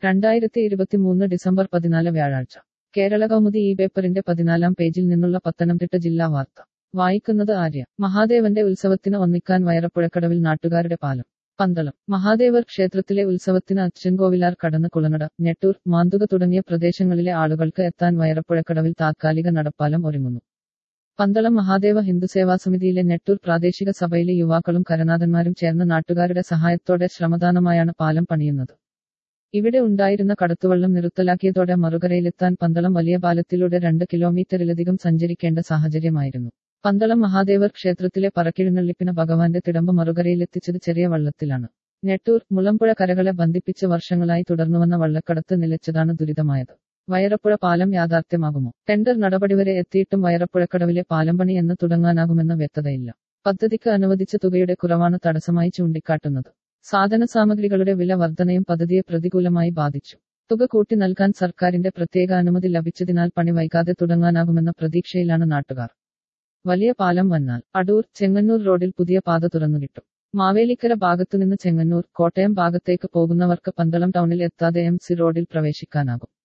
രണ്ടായിരത്തി ഇരുപത്തിമൂന്ന് ഡിസംബർ പതിനാല് വ്യാഴാഴ്ച കേരള കൗമുദി ഈ പേപ്പറിന്റെ പതിനാലാം പേജിൽ നിന്നുള്ള പത്തനംതിട്ട ജില്ലാ വാർത്ത വായിക്കുന്നത് ആര്യ മഹാദേവന്റെ ഉത്സവത്തിന് ഒന്നിക്കാൻ വയറപ്പുഴക്കടവിൽ നാട്ടുകാരുടെ പാലം പന്തളം മഹാദേവർ ക്ഷേത്രത്തിലെ ഉത്സവത്തിന് അച്ചൻകോവിലാർ കടന്ന് കുളനട നെട്ടൂർ മാന്തുക തുടങ്ങിയ പ്രദേശങ്ങളിലെ ആളുകൾക്ക് എത്താൻ വയറപ്പുഴക്കടവിൽ താത്കാലിക നടപ്പാലം ഒരുങ്ങുന്നു പന്തളം മഹാദേവ ഹിന്ദുസേവാ സമിതിയിലെ നെട്ടൂർ പ്രാദേശിക സഭയിലെ യുവാക്കളും കരനാഥന്മാരും ചേർന്ന് നാട്ടുകാരുടെ സഹായത്തോടെ ശ്രമദാനമായാണ് പാലം പണിയുന്നത് ഇവിടെ ഉണ്ടായിരുന്ന കടത്തുവള്ളം നിർത്തലാക്കിയതോടെ മറുകരയിലെത്താൻ പന്തളം വലിയ പാലത്തിലൂടെ രണ്ട് കിലോമീറ്ററിലധികം സഞ്ചരിക്കേണ്ട സാഹചര്യമായിരുന്നു പന്തളം മഹാദേവർ ക്ഷേത്രത്തിലെ പറക്കിഴുന്നള്ളിപ്പിന് ഭഗവാന്റെ തിടമ്പ് മറുകരയിലെത്തിച്ചത് ചെറിയ വള്ളത്തിലാണ് നെട്ടൂർ മുളമ്പുഴ കരകളെ ബന്ധിപ്പിച്ച് വർഷങ്ങളായി തുടർന്നുവന്ന വള്ളക്കടത്ത് നിലച്ചതാണ് ദുരിതമായത് വയറപ്പുഴ പാലം യാഥാർത്ഥ്യമാകുമോ ടെൻഡർ നടപടി വരെ എത്തിയിട്ടും വയറപ്പുഴക്കടവിലെ പാലം പണി എന്ന് തുടങ്ങാനാകുമെന്ന വ്യക്തതയില്ല പദ്ധതിക്ക് അനുവദിച്ച തുകയുടെ കുറവാണ് തടസ്സമായി ചൂണ്ടിക്കാട്ടുന്നത് സാധന സാമഗ്രികളുടെ വില വർധനയും പദ്ധതിയെ പ്രതികൂലമായി ബാധിച്ചു തുക കൂട്ടി നൽകാൻ സർക്കാരിന്റെ പ്രത്യേക അനുമതി ലഭിച്ചതിനാൽ പണി വൈകാതെ തുടങ്ങാനാകുമെന്ന പ്രതീക്ഷയിലാണ് നാട്ടുകാർ വലിയ പാലം വന്നാൽ അടൂർ ചെങ്ങന്നൂർ റോഡിൽ പുതിയ പാത തുറന്നുകിട്ടും മാവേലിക്കര ഭാഗത്തുനിന്ന് ചെങ്ങന്നൂർ കോട്ടയം ഭാഗത്തേക്ക് പോകുന്നവർക്ക് പന്തളം ടൗണിൽ എത്താതെ എം സി റോഡിൽ പ്രവേശിക്കാനാകും